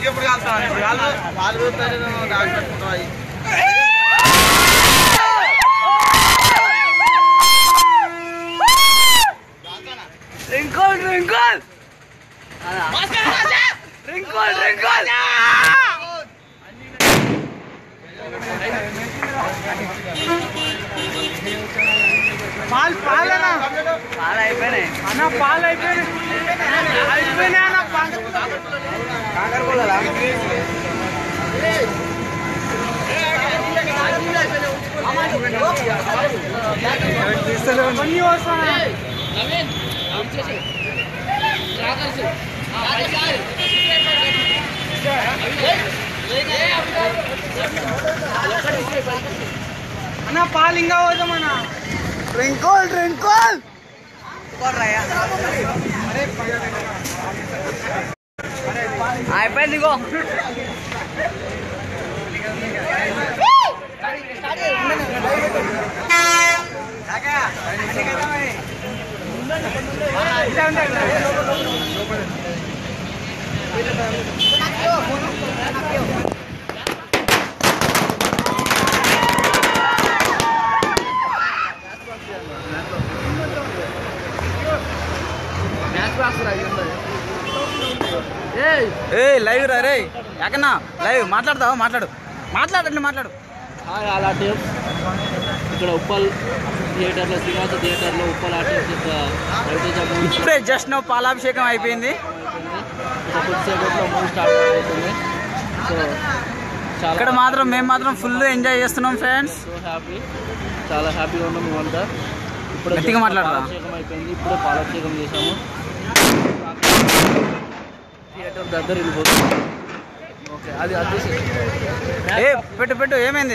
ఎప్పుడు కాలుతాను ఇప్పుడు కాలు పాలు పోతారు డాక్టర్ రింకోల్ రింకోల్ రింకోల్ రింకోల్ పాలు పాలనా పాలు అయిపోయినాయి అన్న పాలు అయిపోయినాయి అయిపోయినాయి అన్న పాలు అన్నీ వస్తున్నాయి అన్న పాలు ఇంకా పోదామన్నా ట్రింకోల్ ట్రింకోల్ అయిపోయింది ఇగో ఏ లైవ్ రా రే యాకన్నా లైవ్ మాట్లాడతావా మాట్లాడు మాట్లాడండి మాట్లాడు హాయ్ ఆల్ ఆర్టీఎఫ్ ఇక్కడ ఉప్పల్ థియేటర్లో శ్రీనివాస థియేటర్లో ఉప్పల్ ఆర్టీఎఫ్ యొక్క రవితేజ మూవీ ఇప్పుడే జస్ట్ నో పాలాభిషేకం అయిపోయింది ఒక కొద్దిసేపట్లో మూవీ స్టార్ట్ అవుతుంది సో చాలా ఇక్కడ మాత్రం మేము మాత్రం ఫుల్ ఎంజాయ్ చేస్తున్నాం ఫ్రెండ్స్ సో హ్యాపీ చాలా హ్యాపీగా ఉన్నాం మేమంతా ఇప్పుడు గట్టిగా మాట్లాడరా. పాలాభిషేకం అయిపోయింది ఇప్పుడు పాలాభిషేకం చేసాము థియేటర్ దగ్గర వెళ్ళిపోతుంది ఓకే అది అది ఏ పెట్టు పెట్టు ఏమైంది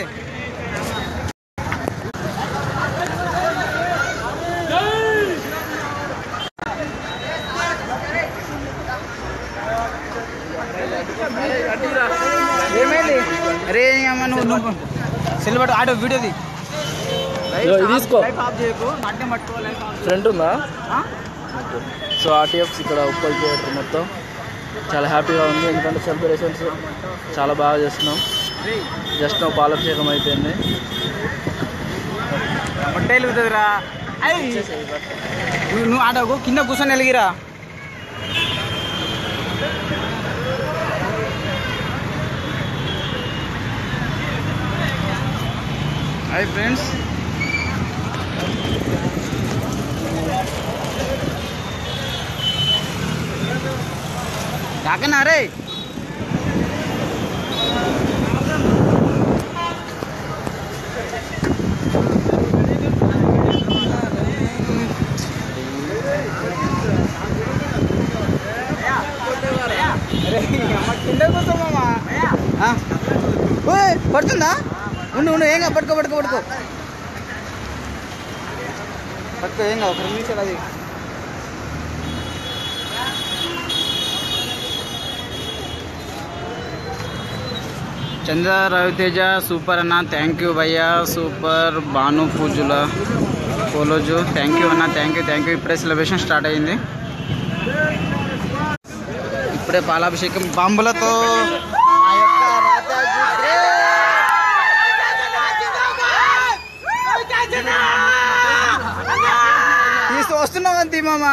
ఏమైంది అరే అమ్మ నువ్వు నువ్వు సిల్వర్ ఆటో వీడియోది ఇదిగో ఇది తీసుకో. లైఫ్ ఆఫ్ చేయకు నాట్యం పట్టుకో లైఫ్ ఆఫ్ ఫ్రంట్ ఉందా ఆ? సో ఆర్టీఎఫ్స్ ఇక్కడ ఉప్పల్ థియేటర్ మొత్తం చాలా హ్యాపీగా ఉంది ఎందుకంటే సెలబ్రేషన్స్ చాలా బాగా చేస్తున్నాం జస్ట్ పాలాభిషేకం అయిపోయింది బట్ట వెలుగుతుందిరా అయ్ నువ్వు నువ్వు ఆటోకు కింద కూర్చొని వెలిగిరా హాయ్ ఫ్రెండ్స్ కాకనా రే కింద కూర్చోమమ్మా ఆ? ఓయ్ పడుతుందా ఉండు ఉండు ఏం కాదు పట్టుకో పట్టుకో పట్టుకో పట్టుకో ఏం కాదు ఒక రెండు నిమిషాలు అది చంద్ర రవితేజ సూపర్ అన్న థ్యాంక్ యూ భయ్యా super Bhanu Poojula Koloju thank you అన్న థ్యాంక్ యూ థ్యాంక్ యూ ఇప్పుడే సెలబ్రేషన్ స్టార్ట్ అయింది ఇప్పుడే పాలాభిషేకం బాంబులతో మా యొక్క రాజాజీ తీసు వస్తున్నావు అంతే మామ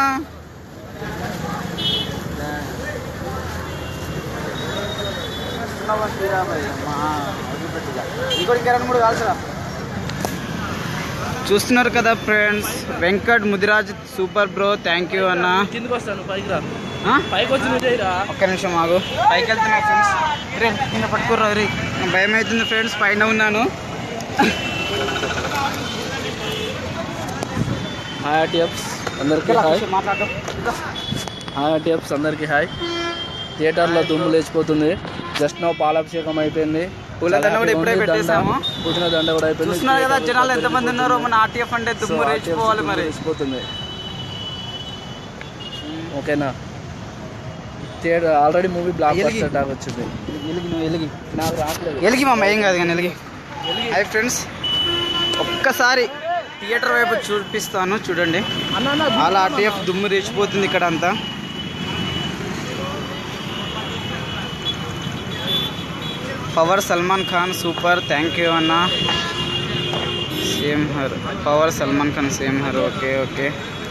ఇంకోటి రెండు మూడు కాల్సరా చూస్తున్నారు కదా friends Venkat Mudiraj super bro thank you అన్న కిందకి వస్తాను పైకి రా ఆ? పైకి వచ్చి నువ్వు చేయరా ఒక్క నిమిషం ఆగు పైకి వెళ్తున్నా ఫ్రెండ్స్ రే కింద పట్టుకోర్రా రే నాకు భయం అవుతుంది ఫ్రెండ్స్ పైన ఉన్నాను హాయ్ ఆర్టీఎఫ్స్ అందరికీ హాయ్ మాట్లాడటం హాయ్ ఆర్టీఎఫ్స్ అందరికీ హాయ్ థియేటర్లో దుమ్ము లేచిపోతుంది జస్ట్ నో పాలాభిషేకం అయిపోయింది పూల దండ కూడా ఇప్పుడే దండ, పెట్టేసాము. పుట్టిన దండ కూడా అయిపోయింది చూస్తున్నారు కదా థియేటర్లో జనాలు దగ్గర ఎంతమంది ఉన్నారో మన ఆర్టీఎఫ్ అంటే సో దుమ్ము RTFs రేచిపోవాలి దుమ్ము మరి లేచిపోతుంది ఓకేనా థియేటర్ ఆల్రెడీ మూవీ బ్లాక్ ఎలిగి. బస్టర్ టాక్ వచ్చింది ఎలిగి నువ్వు ఎలిగి నాకు రావట్లేదు ఎలిగి మామ ఏం కాదు కానీ ఎలిగి హాయ్ ఫ్రెండ్స్ ఒక్కసారి థియేటర్ వైపు చూపిస్తాను చూడండి అన్న అన్న అలా ఆర్టీఎఫ్ దుమ్ము రేచిపోతుంది ఇక్కడ అంతా power Salman Khan super thank you అన్న same here power Salman Khan same here okay okay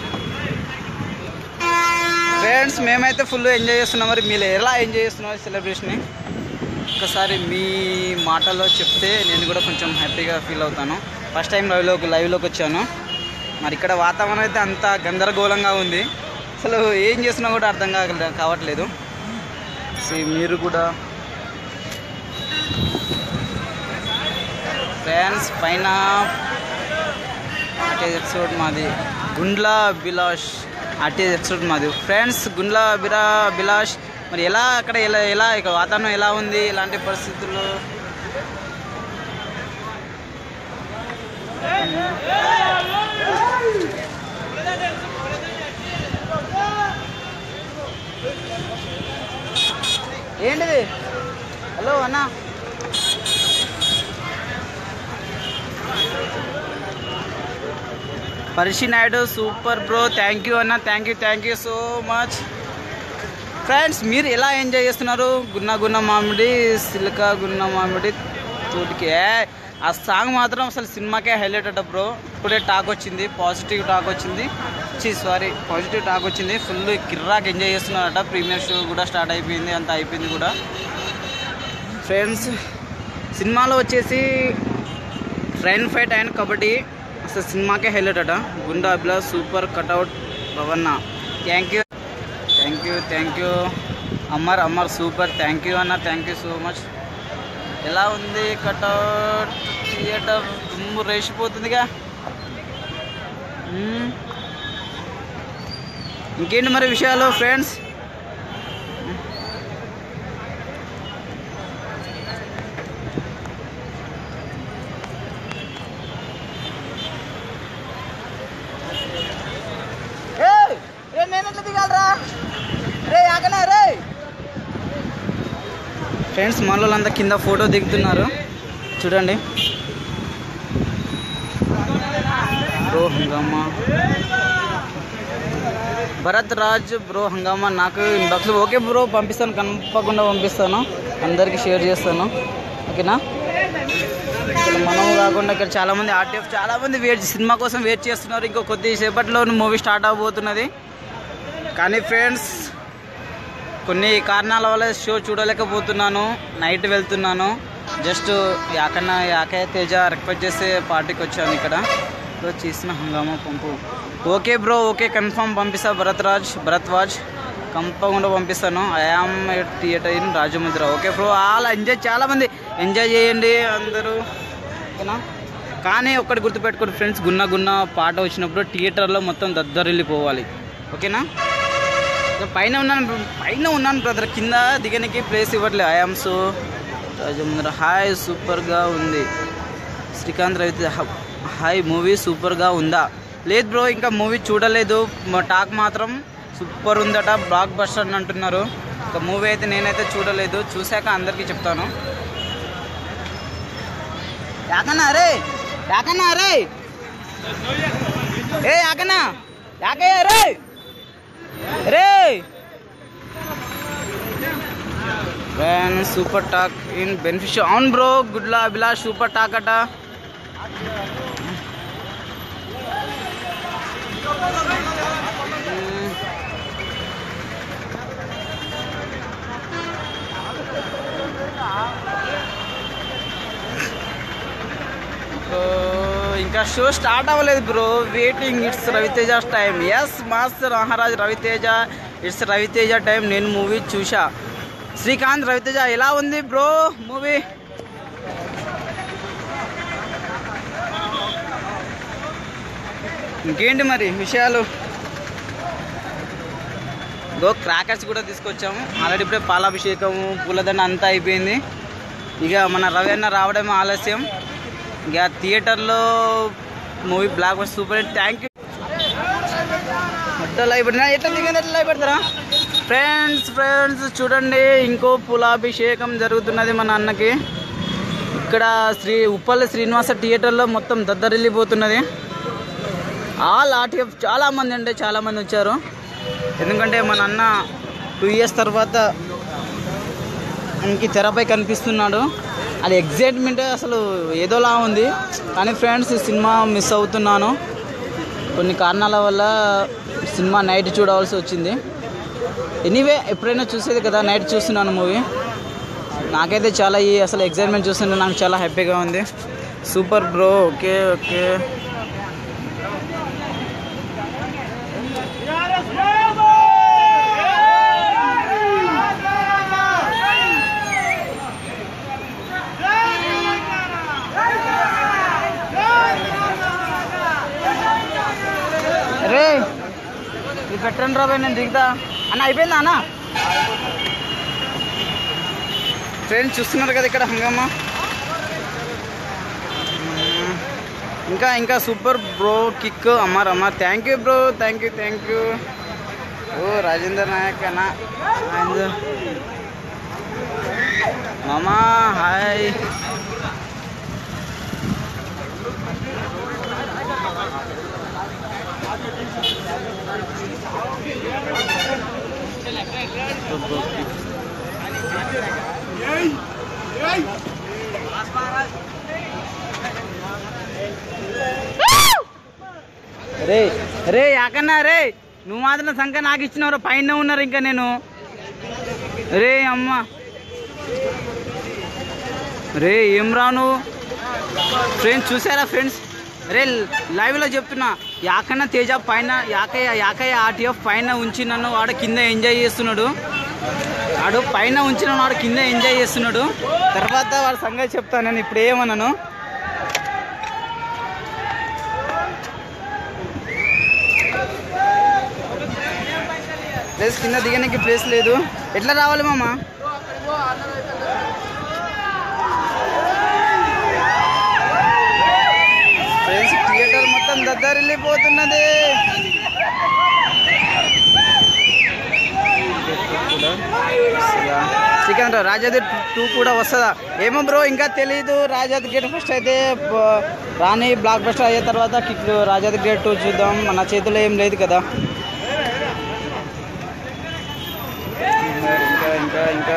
friends మేమైతే ఫుల్ ఎంజాయ్ చేస్తున్నాం మరి మీరు ఎలా ఎంజాయ్ చేస్తున్నారు సెలబ్రేషన్ని ఒక్కసారి మీ మాటల్లో చెప్తే నేను కూడా కొంచెం హ్యాపీగా ఫీల్ అవుతాను ఫస్ట్ టైం లైవ్లోకి లైవ్లోకి వచ్చాను మరి ఇక్కడ వాతావరణం అయితే అంత గందరగోళంగా ఉంది అసలు ఏం చేస్తున్నా కూడా అర్థం కాగల కావట్లేదు సో మీరు కూడా ఫ్యాన్స్ పైన అటేజ్ ఎపిసోడ్ మాది గుండ్ల బిలాష్ అటేజ్ ఎపిసోడ్ మాది ఫ్రెండ్స్ గుండ్ల బిరా బిలాష్ మరి ఎలా అక్కడ ఎలా ఎలా ఇక వాతావరణం ఎలా ఉంది ఎలాంటి పరిస్థితుల్లో ఏంటిది హలో అన్న Parishi Naidu super bro thank you అన్న thank you thank you so much friends మీరు ఎలా ఎంజాయ్ చేస్తున్నారు గున్న గున్న మామిడి సిల్క గున్న మామిడి తోటికి ఏ, ఆ సాంగ్ మాత్రం అసలు సినిమాకే హైలైట్ అట బ్రో ఇప్పుడే టాక్ వచ్చింది పాజిటివ్ టాక్ వచ్చింది చీ సారీ పాజిటివ్ టాక్ వచ్చింది ఫుల్ కిర్రాక్ ఎంజాయ్ చేస్తున్నారట ప్రీమియర్ షో కూడా స్టార్ట్ అయిపోయింది అంత అయిపోయింది కూడా ఫ్రెండ్స్ సినిమాలో వచ్చేసి ట్రైన్ ఫైట్ అండ్ కబడ్డీ అసలు సినిమాకే హైలైట్ అట గుండా అభిలాష్ సూపర్ కట్అవుట్ రవన్న thank you thank you thank you Ammar Ammar super thank you అన్న థ్యాంక్ యూ సో మచ్ ఎలా ఉంది కట్అవుట్ థియేటర్ దుమ్ము రేసిపోతుందిగా మ్మ్. ఇంకేంటి మరి విషయాలు ఫ్రెండ్స్ ఏయ్! రే నేను ఎట్లా దిగాలరా రే ఆగనా రే ఫ్రెండ్స్ మనోళ్ళంతా కింద ఫోటో దిగుతున్నారు చూడండి బ్రో హంగామా భరత్ రాజ్ బ్రో హంగామా నాకు ఇన్బాక్స్లో ఓకే బ్రో పంపిస్తాను కనపకుండా పంపిస్తాను అందరికీ షేర్ చేస్తాను ఓకేనా ఇక్కడ మనం కాకుండా ఇక్కడ చాలా మంది ఆర్టీఎఫ్ చాలా మంది వెయిట్ సినిమా కోసం వెయిట్ చేస్తున్నారు ఇంకో కొద్ది సేపట్లో మూవీ స్టార్ట్ అవబోతున్నది కానీ ఫ్రెండ్స్ కొన్ని కారణాల వల్ల షో చూడలేకపోతున్నాను నైట్ వెళ్తున్నాను జస్ట్ యాకన్నా యాకయ్య తేజ రిక్వెస్ట్ చేసే పార్టీకి వచ్చాను ఇక్కడ సో చేసిన హంగామా పంపు ఓకే బ్రో ఓకే కన్ఫర్మ్ పంపిస్తా భరత్రాజ్ భరద్వాజ్ కంపకుండా పంపిస్తాను I am theatre in Rajahmundry okay bro అలా ఎంజాయ్ చాలా మంది ఎంజాయ్ చేయండి అందరూ ఓకేనా కానీ ఒక్కటి గుర్తుపెట్టుకోండి ఫ్రెండ్స్ గున్న గున్న పాట వచ్చినప్పుడు థియేటర్లో మొత్తం దద్దరిల్లిపోవాలి ఓకేనా ఇక పైన ఉన్నాను పైన ఉన్నాను బ్రదర్ కింద దిగనికి ప్లేస్ ఇవ్వట్లేదు ఐఆమ్ సో రాజముంద్ర హాయ్ సూపర్గా ఉంది శ్రీకాంత్ రవితే హాయ్ మూవీ సూపర్గా ఉందా లేదు బ్రో ఇంకా మూవీ చూడలేదు మా టాక్ మాత్రం సూపర్ ఉందట బ్లాక్ బస్టర్ అని అంటున్నారు ఇంకా మూవీ అయితే నేనైతే చూడలేదు చూశాక అందరికీ చెప్తాను యాకన్నా రే యాకన్నా రే ఏ యాకన్నా యాకయ్య రే రే వ్యాన్ సూపర్ టాక్ ఇన్ బెనిఫిష్ అవును బ్రో గుడ్లా అభిలాష్ సూపర్ టాక్ అట సో, ఇంకా షో స్టార్ట్ అవ్వలేదు bro waiting it's Raviteja time yes master Maharaj Raviteja it's Raviteja time నేను మూవీ చూసా శ్రీకాంత్ రవితేజ ఎలా ఉంది బ్రో మూవీ ఇంకేంటి మరి విషయాలు గో క్రాకర్స్ కూడా తీసుకొచ్చాము ఆల్రెడీ ఇప్పుడే పాలాభిషేకము పూలదండ అంతా అయిపోయింది ఇక మన రవి అన్న రావడం ఆలస్యం ఇక థియేటర్లో movie blockbuster super hit thank you మొత్తం లైవ్ పెడతా ఎట్లా దిగింది ఎట్లా లైవ్ పెడతారా ఫ్రెండ్స్ ఫ్రెండ్స్ చూడండి ఇంకో పులాభిషేకం జరుగుతున్నది మన అన్నకి ఇక్కడ శ్రీ ఉప్పల్ శ్రీనివాస థియేటర్లో మొత్తం దద్దరిల్లిపోతున్నది ఆల్ ఆర్టీఎఫ్ చాలా మంది అంటే చాలా మంది వచ్చారు ఎందుకంటే మన అన్న టూ ఇయర్స్ తర్వాత మనకి తెరపై కనిపిస్తున్నాడు అది ఎగ్జైట్మెంట్ అసలు ఏదోలా ఉంది కానీ ఫ్రెండ్స్ ఈ సినిమా మిస్ అవుతున్నాను కొన్ని కారణాల వల్ల సినిమా నైట్ చూడవలసి వచ్చింది ఎనీవే ఎప్పుడైనా చూసేది కదా నైట్ చూస్తున్నాను మూవీ నాకైతే చాలా ఈ అసలు ఎగ్జైట్మెంట్ చూస్తుంటే నాకు చాలా హ్యాపీగా ఉంది సూపర్ బ్రో ఓకే ఓకే రే ఇది పెట్టండి రా నేను దిగుతా అన్న అయిపోయిందా అన్న ఫ్రెండ్స్ చూస్తున్నారు కదా ఇక్కడ హంగమ్మ మ్మ్. ఇంకా ఇంకా super bro kick Ammar Ammar thank you bro thank you thank you ఓ రాజేందర్ నాయక్ అన్న అండ్ మామా హాయ్ రే రే యాకన్నా రే నువ్వు మాత్రం సంఖ నాకు ఇచ్చినవరా పైన ఉన్నారు ఇంకా నేను రే అమ్మ రే ఏం రాను ఫ్రెండ్స్ చూసారా ఫ్రెండ్స్ రే లైవ్లో చెప్తున్నా యాకన్న తేజ పైన యాకయ్య యాకయ్య ఆర్టీఎఫ్ పైన ఉంచి నన్ను వాడు కింద ఎంజాయ్ చేస్తున్నాడు వాడు పైన ఉంచిన వాడు కింద ఎంజాయ్ చేస్తున్నాడు తర్వాత వాడి సంగతి చెప్తాను నేను ఇప్పుడు ఏమన్నాను ప్లేస్ కింద దిగడానికి ప్లేస్ లేదు ఎట్లా రావాలి మామ ఫ్రెండ్స్ థియేటర్ మొత్తం దద్దరిల్లిపోతున్నది శ్రీకాంత్ రాజాది టూ కూడా వస్తుందా ఏమో బ్రో ఇంకా తెలియదు రాజాది గేట్ ఫస్ట్ అయితే బ- రాని బ్లాక్ బస్టర్ అయ్యే తర్వాత కిక్ రాజాది గేట్ టూ చూద్దాం మన చేతిలో ఏం లేదు కదా ఇంకా ఇంకా ఇంకా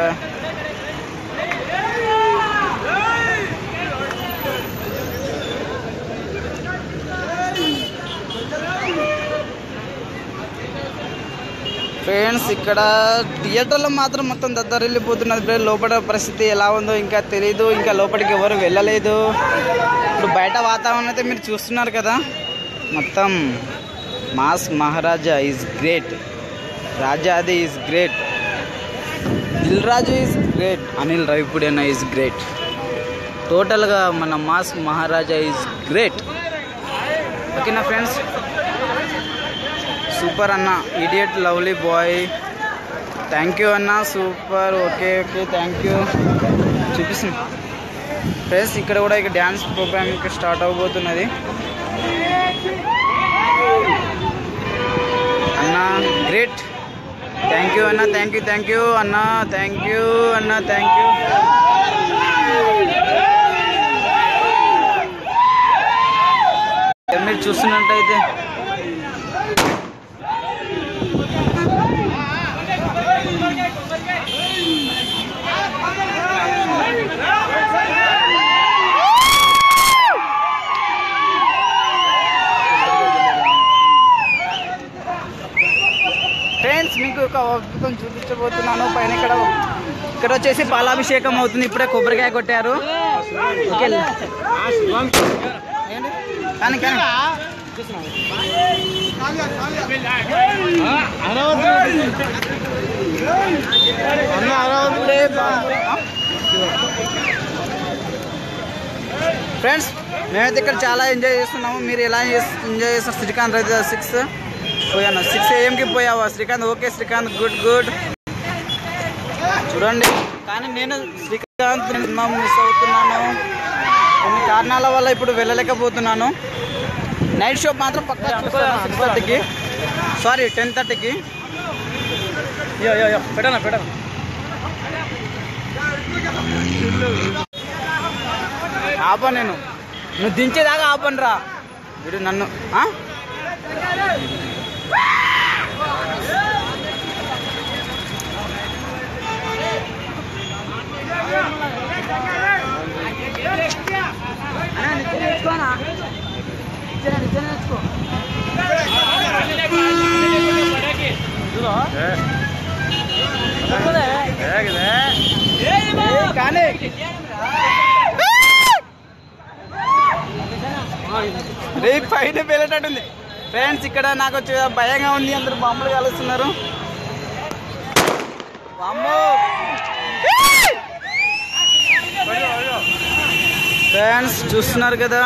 ఫ్రెండ్స్ ఇక్కడ థియేటర్లో మాత్రం మొత్తం దద్దరిల్లిపోతున్నది బ్రో లోపల పరిస్థితి ఎలా ఉందో ఇంకా తెలియదు ఇంకా లోపలికి ఎవరు వెళ్ళలేదు ఇప్పుడు బయట వాతావరణం అయితే మీరు చూస్తున్నారు కదా మొత్తం మాస్ మహారాజా ఈజ్ గ్రేట్ రాజాది is great Dil Raju is great Anil Ravipudi అన్న ఈజ్ గ్రేట్ టోటల్గా మన మాస్ మహారాజా ఈజ్ గ్రేట్ ఓకేనా ఫ్రెండ్స్ సూపర్ అన్న idiot lovely boy thank you అన్న super okay okay thank you చూపిస్తుంది ఫ్రెండ్స్ ఇక్కడ కూడా ఇక డ్యాన్స్ ప్రోగ్రామ్ ఇక్కడ స్టార్ట్ అవబోతున్నది అన్న గ్రేట్ థ్యాంక్ యూ అన్న థ్యాంక్ యూ థ్యాంక్ యూ అన్న థ్యాంక్ యూ అన్న థ్యాంక్ యూ మీరు చూస్తున్నట్టయితే ఫ్రెండ్స్ మీకు ఒక అద్భుతం చూపించబోతున్నాను పైన ఇక్కడ ఇక్కడ వచ్చేసి పాలాభిషేకం అవుతుంది ఇప్పుడే కొబ్బరికాయ కొట్టారు ఓకే ఏంటి? కానీ కానీ ఇప్పుడే బా- ఫ్రెండ్స్ మేమైతే ఇక్కడ చాలా ఎంజాయ్ చేస్తున్నాము మీరు ఎలా చేస్- ఎంజాయ్ చేస్తారు శ్రీకాంత్ అయితే సిక్స్ పోయాను సిక్స్ ఏఎంకి పోయావా Srikanth okay Srikanth good good చూడండి కానీ నేను శ్రీకాంత్ సినిమా మిస్ అవుతున్నాను కొన్ని కారణాల వల్ల ఇప్పుడు వెళ్ళలేకపోతున్నాను నైట్ షో మాత్రం పక్కా చూస్తాను సిక్స్ థర్టీకి సారీ టెన్ థర్టీకి యో యో యో పెట్టనా పెట్టనా ఆపా నేను నువ్వు దించేదాకా ఆపను రా వీడు నన్ను ఆ? కానీ రే పైన వెళ్ళేటట్టుంది ఫ్రెండ్స్ ఇక్కడ నాకు వచ్చే భయంగా ఉంది అందరు బాంబులు కలుస్తున్నారు బాంబు ఫ్రెండ్స్ చూస్తున్నారు కదా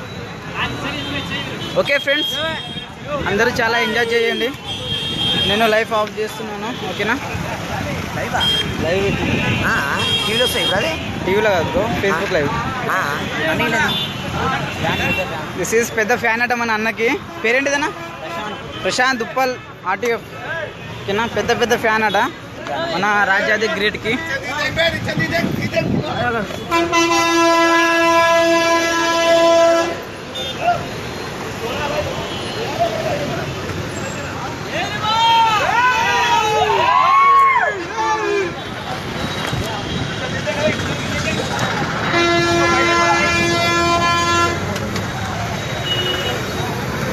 ఓకే ఫ్రెండ్స్ అందరూ చాలా ఎంజాయ్ చేయండి నేను లైఫ్ ఆఫ్ చేస్తున్నాను ఓకేనా లైవ్ టీవీలో వస్తాయి కదా టీవీలో కాదు bro Facebook live this is పెద్ద ఫ్యాన్ అట మన అన్నకి పేరేంటిదన్నా ప్రశాంత్ ఉప్పల్ ఆర్టీఎఫ్ ఓకేనా పెద్ద పెద్ద ఫ్యాన్ అట మన రాజాది గ్రేట్కి